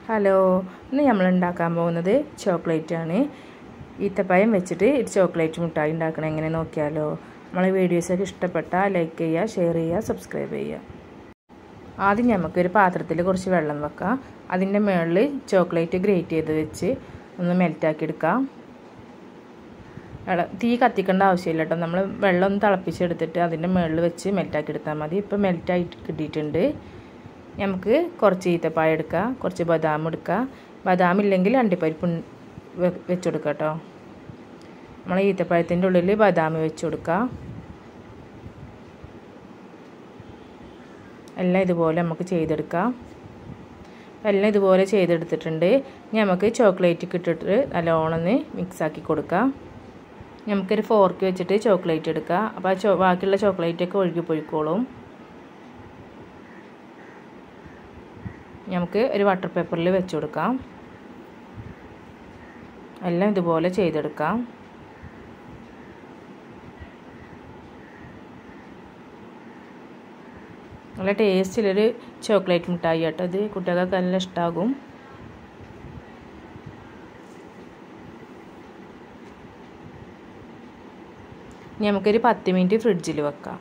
hello ഇന്ന് നമ്മൾ ഉണ്ടാക്കാൻ പോകുന്നത് ചോക്ലേറ്റ് ആണ് ഈത്തപ്പഴം വെച്ചിട്ട് ഒരു ചോക്ലേറ്റ് മുട്ടായി ഉണ്ടാക്കണം എങ്ങനെ നോക്കിയാലോ നമ്മളെ വീഡിയോസൊക്കെ ഇഷ്ടപ്പെട്ടാൽ ലൈക്ക് ചെയ്യുക ഷെയർ ചെയ്യുക സബ്സ്ക്രൈബ് ചെയ്യുക ആദ്യം നമുക്കൊരു പാത്രത്തിൽ കുറച്ച് വെള്ളം വെക്കാം അതിൻ്റെ മുകളിൽ ചോക്ലേറ്റ് ഗ്രേറ്റ് ചെയ്ത് വെച്ച് ഒന്ന് മെൽറ്റാക്കി എടുക്കാം തീ കത്തിക്കേണ്ട ആവശ്യമില്ല കേട്ടോ നമ്മൾ വെള്ളം ഒന്ന് തിളപ്പിച്ചെടുത്തിട്ട് അതിൻ്റെ മുകളിൽ വെച്ച് മെൽറ്റാക്കി എടുത്താൽ മതി ഇപ്പോൾ മെൽറ്റായി കിട്ടിയിട്ടുണ്ട് നമുക്ക് കുറച്ച് ഈത്തപ്പായ എടുക്കുക കുറച്ച് ബദാം എടുക്കുക ബദാം ഇല്ലെങ്കിൽ അണ്ടിപ്പരിപ്പ് വെച്ച് കൊടുക്കുക കേട്ടോ നമ്മൾ ഈത്തപ്പഴത്തിൻ്റെ ഉള്ളിൽ ബദാം വെച്ച് കൊടുക്കുക എല്ലാം ഇതുപോലെ നമുക്ക് ചെയ്തെടുക്കാം എല്ലാം ഇതുപോലെ ചെയ്തെടുത്തിട്ടുണ്ട് ഇനി നമുക്ക് ചോക്ലേറ്റ് ഇട്ടിട്ട് നല്ലോണം ഒന്ന് മിക്സാക്കി കൊടുക്കാം നമുക്കൊരു ഫോർക്ക് വെച്ചിട്ട് ചോക്ലേറ്റ് എടുക്കുക അപ്പോൾ ആ ചോ ബാക്കിയുള്ള ചോക്ലേറ്റൊക്കെ ഒഴുകി പോയിക്കോളും നമുക്ക് ഒരു വാട്ടർ പേപ്പറിൽ വെച്ച് കൊടുക്കാം എല്ലാം ഇതുപോലെ ചെയ്തെടുക്കാം നല്ല ടേസ്റ്റിലൊരു ചോക്ലേറ്റ് മിഠായി കേട്ടോ ഇത് കുട്ടികൾക്ക് നല്ല ഇഷ്ടമാകും ഇനി നമുക്കൊരു പത്ത് മിനിറ്റ് ഫ്രിഡ്ജിൽ വെക്കാം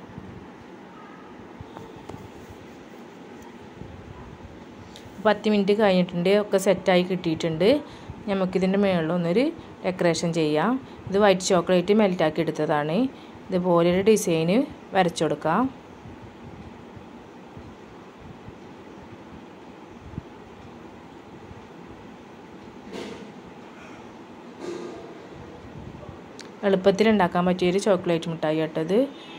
പത്ത് മിനിറ്റ് കഴിഞ്ഞിട്ടുണ്ട് ഒക്കെ സെറ്റായി കിട്ടിയിട്ടുണ്ട് നമുക്കിതിൻ്റെ മുകളിലൊന്നൊരു ഡെക്കറേഷൻ ചെയ്യാം ഇത് വൈറ്റ് ചോക്ലേറ്റ് മെൽറ്റാക്കി എടുത്തതാണ് ഇതുപോലൊരു ഡിസൈന് വരച്ചു കൊടുക്കാം എളുപ്പത്തിൽ ഉണ്ടാക്കാൻ പറ്റിയൊരു ചോക്ലേറ്റ് മിഠായി കേട്ടത്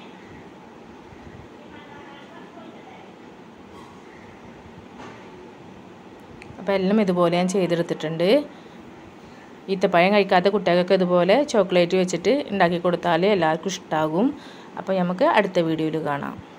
അപ്പോൾ എല്ലാം ഇതുപോലെ ഞാൻ ചെയ്തെടുത്തിട്ടുണ്ട് ഈത്തപ്പഴം കഴിക്കാത്ത കുട്ടികൾക്ക് ഇതുപോലെ ചോക്ലേറ്റ് വെച്ചിട്ട് ഉണ്ടാക്കി കൊടുത്താൽ എല്ലാവർക്കും ഇഷ്ടമാകും അപ്പോൾ നമുക്ക് അടുത്ത വീഡിയോയിൽ കാണാം